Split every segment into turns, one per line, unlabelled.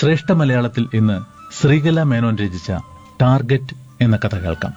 ശ്രേഷ്ഠ മലയാളത്തിൽ ഇന്ന് ശ്രീകല മേനോൻ രചിച്ച ടാർഗറ്റ് എന്ന കഥ കേൾക്കാം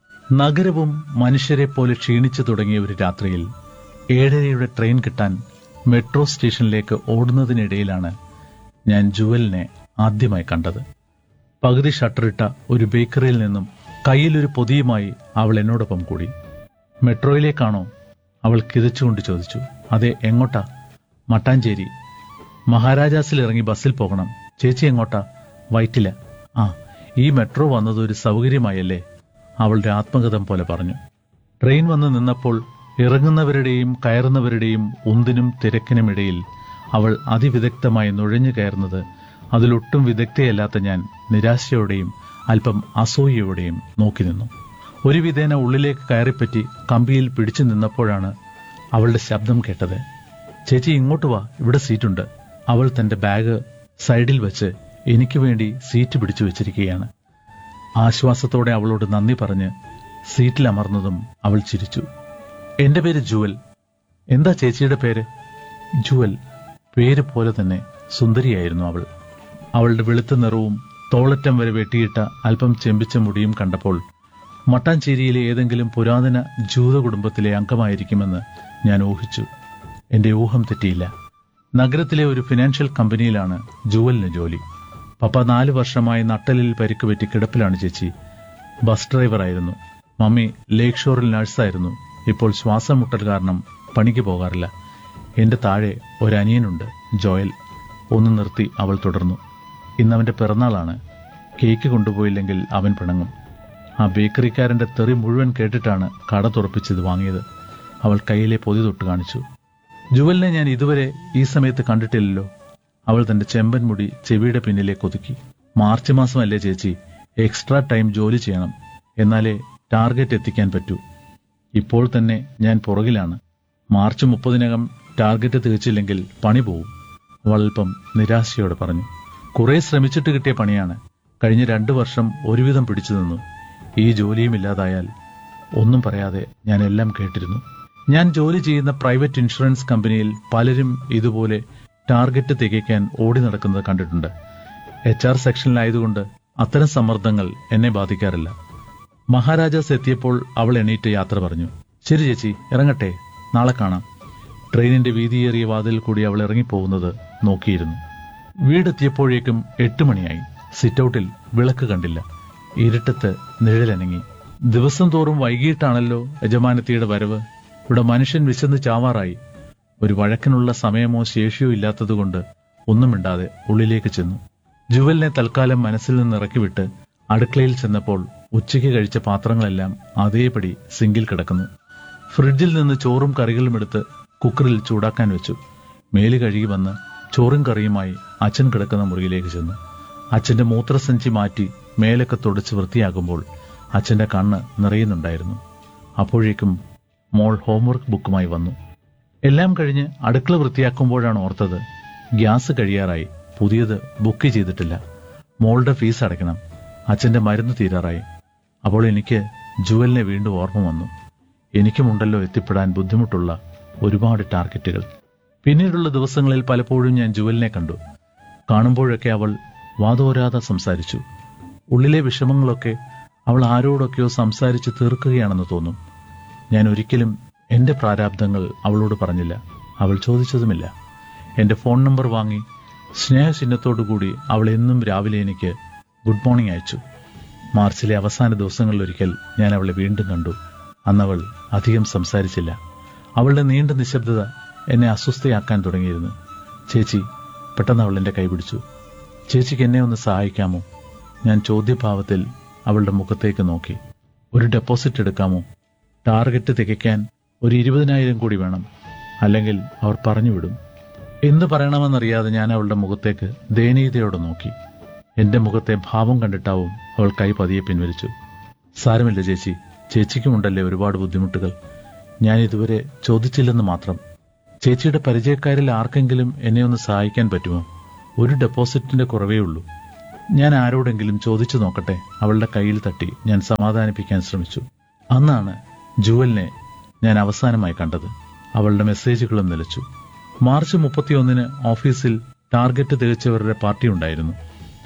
നഗരവും മനുഷ്യരെ പോലെ ക്ഷീണിച്ചു തുടങ്ങിയ ഒരു രാത്രിയിൽ ഏഴരയുടെ ട്രെയിൻ കിട്ടാൻ മെട്രോ സ്റ്റേഷനിലേക്ക് ഓടുന്നതിനിടയിലാണ് ഞാൻ ജുവലിനെ ആദ്യമായി കണ്ടത് പകുതി ഷട്ടറിട്ട ഒരു ബേക്കറിയിൽ നിന്നും കയ്യിലൊരു പൊതിയുമായി അവൾ എന്നോടൊപ്പം കൂടി മെട്രോയിലേക്കാണോ അവൾ കിതച്ചുകൊണ്ട് ചോദിച്ചു അതെ എങ്ങോട്ടാ മട്ടാഞ്ചേരി മഹാരാജാസിൽ ഇറങ്ങി ബസ്സിൽ പോകണം ചേച്ചി എങ്ങോട്ടാ വൈറ്റില ആ ഈ മെട്രോ വന്നത് ഒരു സൗകര്യമായല്ലേ അവളുടെ ആത്മകഥം പോലെ പറഞ്ഞു ട്രെയിൻ വന്ന് നിന്നപ്പോൾ ഇറങ്ങുന്നവരുടെയും കയറുന്നവരുടെയും ഉന്തിനും തിരക്കിനുമിടയിൽ അവൾ അതിവിദഗ്ധമായി നുഴഞ്ഞു കയറുന്നത് അതിലൊട്ടും വിദഗ്ധയല്ലാത്ത ഞാൻ നിരാശയോടെയും അല്പം അസൂയയോടെയും നോക്കി നിന്നു ഒരു വിധേന ഉള്ളിലേക്ക് കയറിപ്പറ്റി കമ്പിയിൽ പിടിച്ചു നിന്നപ്പോഴാണ് അവളുടെ ശബ്ദം കേട്ടത് ചേച്ചി ഇങ്ങോട്ട് വാ ഇവിടെ സീറ്റുണ്ട് അവൾ തന്റെ ബാഗ് സൈഡിൽ വെച്ച് എനിക്ക് വേണ്ടി സീറ്റ് പിടിച്ചു വെച്ചിരിക്കുകയാണ് ആശ്വാസത്തോടെ അവളോട് നന്ദി പറഞ്ഞ് സീറ്റിൽ അമർന്നതും അവൾ ചിരിച്ചു എന്റെ പേര് ജുവൽ എന്താ ചേച്ചിയുടെ പേര് ജുവൽ പേര് പോലെ തന്നെ സുന്ദരിയായിരുന്നു അവൾ അവളുടെ വെളുത്ത നിറവും തോളറ്റം വരെ വെട്ടിയിട്ട അല്പം ചെമ്പിച്ച മുടിയും കണ്ടപ്പോൾ മട്ടാഞ്ചേരിയിലെ ഏതെങ്കിലും പുരാതന ജൂത കുടുംബത്തിലെ അംഗമായിരിക്കുമെന്ന് ഞാൻ ഊഹിച്ചു എന്റെ ഊഹം തെറ്റിയില്ല നഗരത്തിലെ ഒരു ഫിനാൻഷ്യൽ കമ്പനിയിലാണ് ജുവലിന് ജോലി പപ്പ നാല് വർഷമായി നട്ടലിൽ പരിക്കുപറ്റി കിടപ്പിലാണ് ചേച്ചി ബസ് ഡ്രൈവറായിരുന്നു മമ്മി ലേക്ക് ഷോറിൽ നഴ്സായിരുന്നു ഇപ്പോൾ ശ്വാസം മുട്ടൽ കാരണം പണിക്ക് പോകാറില്ല എന്റെ താഴെ ഒരനിയനുണ്ട് ജോയൽ ഒന്ന് നിർത്തി അവൾ തുടർന്നു ഇന്നവന്റെ പിറന്നാളാണ് കേക്ക് കൊണ്ടുപോയില്ലെങ്കിൽ അവൻ പിണങ്ങും ആ ബേക്കറിക്കാരന്റെ തെറി മുഴുവൻ കേട്ടിട്ടാണ് കട തുറപ്പിച്ചത് വാങ്ങിയത് അവൾ കയ്യിലെ പൊതി തൊട്ട് കാണിച്ചു ജുവലിനെ ഞാൻ ഇതുവരെ ഈ സമയത്ത് കണ്ടിട്ടില്ലല്ലോ അവൾ തന്റെ ചെമ്പൻ മുടി ചെവിയുടെ പിന്നിലേക്ക് ഒതുക്കി മാർച്ച് മാസമല്ലേ ചേച്ചി എക്സ്ട്രാ ടൈം ജോലി ചെയ്യണം എന്നാലേ ടാർഗറ്റ് എത്തിക്കാൻ പറ്റൂ ഇപ്പോൾ തന്നെ ഞാൻ പുറകിലാണ് മാർച്ച് മുപ്പതിനകം ടാർഗറ്റ് തികച്ചില്ലെങ്കിൽ പണി പോവും അവൾ അല്പം നിരാശയോടെ പറഞ്ഞു കുറെ ശ്രമിച്ചിട്ട് കിട്ടിയ പണിയാണ് കഴിഞ്ഞ രണ്ടു വർഷം ഒരുവിധം പിടിച്ചു നിന്നു ഈ ജോലിയും ഇല്ലാതായാൽ ഒന്നും പറയാതെ ഞാൻ എല്ലാം കേട്ടിരുന്നു ഞാൻ ജോലി ചെയ്യുന്ന പ്രൈവറ്റ് ഇൻഷുറൻസ് കമ്പനിയിൽ പലരും ഇതുപോലെ ടാർഗറ്റ് തികയ്ക്കാൻ ഓടി നടക്കുന്നത് കണ്ടിട്ടുണ്ട് എച്ച് ആർ സെക്ഷനിലായതുകൊണ്ട് അത്തരം സമ്മർദ്ദങ്ങൾ എന്നെ ബാധിക്കാറില്ല മഹാരാജാസ് എത്തിയപ്പോൾ അവൾ എണീറ്റ് യാത്ര പറഞ്ഞു ശരി ചേച്ചി ഇറങ്ങട്ടെ നാളെ കാണാം ട്രെയിനിന്റെ വീതിയേറിയ വാതിൽ കൂടി അവൾ ഇറങ്ങിപ്പോകുന്നത് നോക്കിയിരുന്നു വീടെത്തിയപ്പോഴേക്കും എട്ട് മണിയായി സിറ്റൌട്ടിൽ വിളക്ക് കണ്ടില്ല ഇരുട്ടത്ത് നിഴലനങ്ങി ദിവസം തോറും വൈകിട്ടാണല്ലോ യജമാനത്തിയുടെ വരവ് ഇവിടെ മനുഷ്യൻ വിശന്ന് ചാവാറായി ഒരു വഴക്കിനുള്ള സമയമോ ശേഷിയോ ഇല്ലാത്തതുകൊണ്ട് ഒന്നും മിണ്ടാതെ ഉള്ളിലേക്ക് ചെന്നു ജുവലിനെ തൽക്കാലം മനസ്സിൽ നിന്ന് ഇറക്കിവിട്ട് അടുക്കളയിൽ ചെന്നപ്പോൾ ഉച്ചയ്ക്ക് കഴിച്ച പാത്രങ്ങളെല്ലാം അതേപടി സിങ്കിൽ കിടക്കുന്നു ഫ്രിഡ്ജിൽ നിന്ന് ചോറും കറികളും എടുത്ത് കുക്കറിൽ ചൂടാക്കാൻ വെച്ചു മേല് കഴുകി വന്ന് ചോറും കറിയുമായി അച്ഛൻ കിടക്കുന്ന മുറിയിലേക്ക് ചെന്നു അച്ഛന്റെ മൂത്രസഞ്ചി മാറ്റി മേലൊക്കെ തുടച്ച് വൃത്തിയാകുമ്പോൾ അച്ഛന്റെ കണ്ണ് നിറയുന്നുണ്ടായിരുന്നു അപ്പോഴേക്കും മോൾ ഹോംവർക്ക് ബുക്കുമായി വന്നു എല്ലാം കഴിഞ്ഞ് അടുക്കള വൃത്തിയാക്കുമ്പോഴാണ് ഓർത്തത് ഗ്യാസ് കഴിയാറായി പുതിയത് ബുക്ക് ചെയ്തിട്ടില്ല മോളുടെ ഫീസ് അടയ്ക്കണം അച്ഛന്റെ മരുന്ന് തീരാറായി അപ്പോൾ എനിക്ക് ജുവലിനെ വീണ്ടും ഓർമ്മ വന്നു എനിക്കുമുണ്ടല്ലോ എത്തിപ്പെടാൻ ബുദ്ധിമുട്ടുള്ള ഒരുപാട് ടാർഗറ്റുകൾ പിന്നീടുള്ള ദിവസങ്ങളിൽ പലപ്പോഴും ഞാൻ ജുവലിനെ കണ്ടു കാണുമ്പോഴൊക്കെ അവൾ വാതോരാതെ സംസാരിച്ചു ഉള്ളിലെ വിഷമങ്ങളൊക്കെ അവൾ ആരോടൊക്കെയോ സംസാരിച്ച് തീർക്കുകയാണെന്ന് തോന്നും ഞാൻ ഒരിക്കലും എന്റെ പ്രാരാബ്ദങ്ങൾ അവളോട് പറഞ്ഞില്ല അവൾ ചോദിച്ചതുമില്ല എന്റെ ഫോൺ നമ്പർ വാങ്ങി സ്നേഹചിഹ്നത്തോടുകൂടി അവൾ എന്നും രാവിലെ എനിക്ക് ഗുഡ് മോർണിംഗ് അയച്ചു മാർച്ചിലെ അവസാന ദിവസങ്ങളിലൊരിക്കൽ ഞാൻ അവളെ വീണ്ടും കണ്ടു അന്നവൾ അധികം സംസാരിച്ചില്ല അവളുടെ നീണ്ട നിശബ്ദത എന്നെ അസ്വസ്ഥയാക്കാൻ തുടങ്ങിയിരുന്നു ചേച്ചി പെട്ടെന്ന് അവൾ എന്റെ കൈപിടിച്ചു ചേച്ചിക്ക് എന്നെ ഒന്ന് സഹായിക്കാമോ ഞാൻ ചോദ്യഭാവത്തിൽ അവളുടെ മുഖത്തേക്ക് നോക്കി ഒരു ഡെപ്പോസിറ്റ് എടുക്കാമോ ടാർഗറ്റ് തികയ്ക്കാൻ ഒരു ഇരുപതിനായിരം കൂടി വേണം അല്ലെങ്കിൽ അവർ പറഞ്ഞുവിടും എന്ത് പറയണമെന്നറിയാതെ ഞാൻ അവളുടെ മുഖത്തേക്ക് ദയനീയതയോടെ നോക്കി എന്റെ മുഖത്തെ ഭാവം കണ്ടിട്ടാവും അവൾ കൈ പതിയെ പിൻവലിച്ചു സാരമില്ല ചേച്ചി ചേച്ചിക്കുമുണ്ടല്ലേ ഒരുപാട് ബുദ്ധിമുട്ടുകൾ ഞാൻ ഇതുവരെ ചോദിച്ചില്ലെന്ന് മാത്രം ചേച്ചിയുടെ പരിചയക്കാരിൽ ആർക്കെങ്കിലും എന്നെ ഒന്ന് സഹായിക്കാൻ പറ്റുമോ ഒരു ഡെപ്പോസിറ്റിന്റെ കുറവേ ഉള്ളൂ ഞാൻ ആരോടെങ്കിലും ചോദിച്ചു നോക്കട്ടെ അവളുടെ കയ്യിൽ തട്ടി ഞാൻ സമാധാനിപ്പിക്കാൻ ശ്രമിച്ചു അന്നാണ് ജുവലിനെ ഞാൻ അവസാനമായി കണ്ടത് അവളുടെ മെസ്സേജുകളും നിലച്ചു മാർച്ച് മുപ്പത്തിയൊന്നിന് ഓഫീസിൽ ടാർഗറ്റ് തികച്ചവരുടെ പാർട്ടി ഉണ്ടായിരുന്നു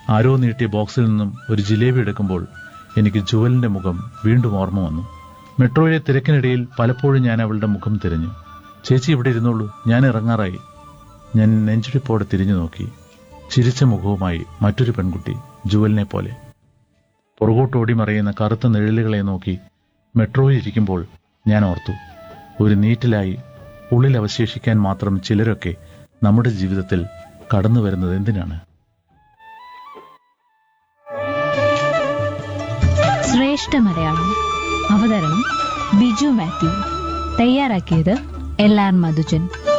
ആരോ നീട്ടിയ ബോക്സിൽ നിന്നും ഒരു ജിലേബി എടുക്കുമ്പോൾ എനിക്ക് ജുവലിന്റെ മുഖം വീണ്ടും ഓർമ്മ വന്നു മെട്രോയിലെ തിരക്കിനിടയിൽ പലപ്പോഴും ഞാൻ അവളുടെ മുഖം തിരഞ്ഞു ചേച്ചി ഇവിടെ ഇരുന്നോളൂ ഞാൻ ഇറങ്ങാറായി ഞാൻ നെഞ്ചിടിപ്പോടെ തിരിഞ്ഞു നോക്കി ചിരിച്ച മുഖവുമായി മറ്റൊരു പെൺകുട്ടി ജുവലിനെ പോലെ പുറകോട്ടോടി മറയുന്ന കറുത്ത നിഴലുകളെ നോക്കി മെട്രോയിൽ ഇരിക്കുമ്പോൾ ഞാൻ ഓർത്തു ഒരു നീറ്റിലായി ഉള്ളിൽ അവശേഷിക്കാൻ മാത്രം ചിലരൊക്കെ നമ്മുടെ ജീവിതത്തിൽ കടന്നു വരുന്നത് എന്തിനാണ്
ശ്രേഷ്ഠ മലയാളം അവതരണം ബിജു മാത്യു തയ്യാറാക്കിയത് എൽ ആർ മധുജൻ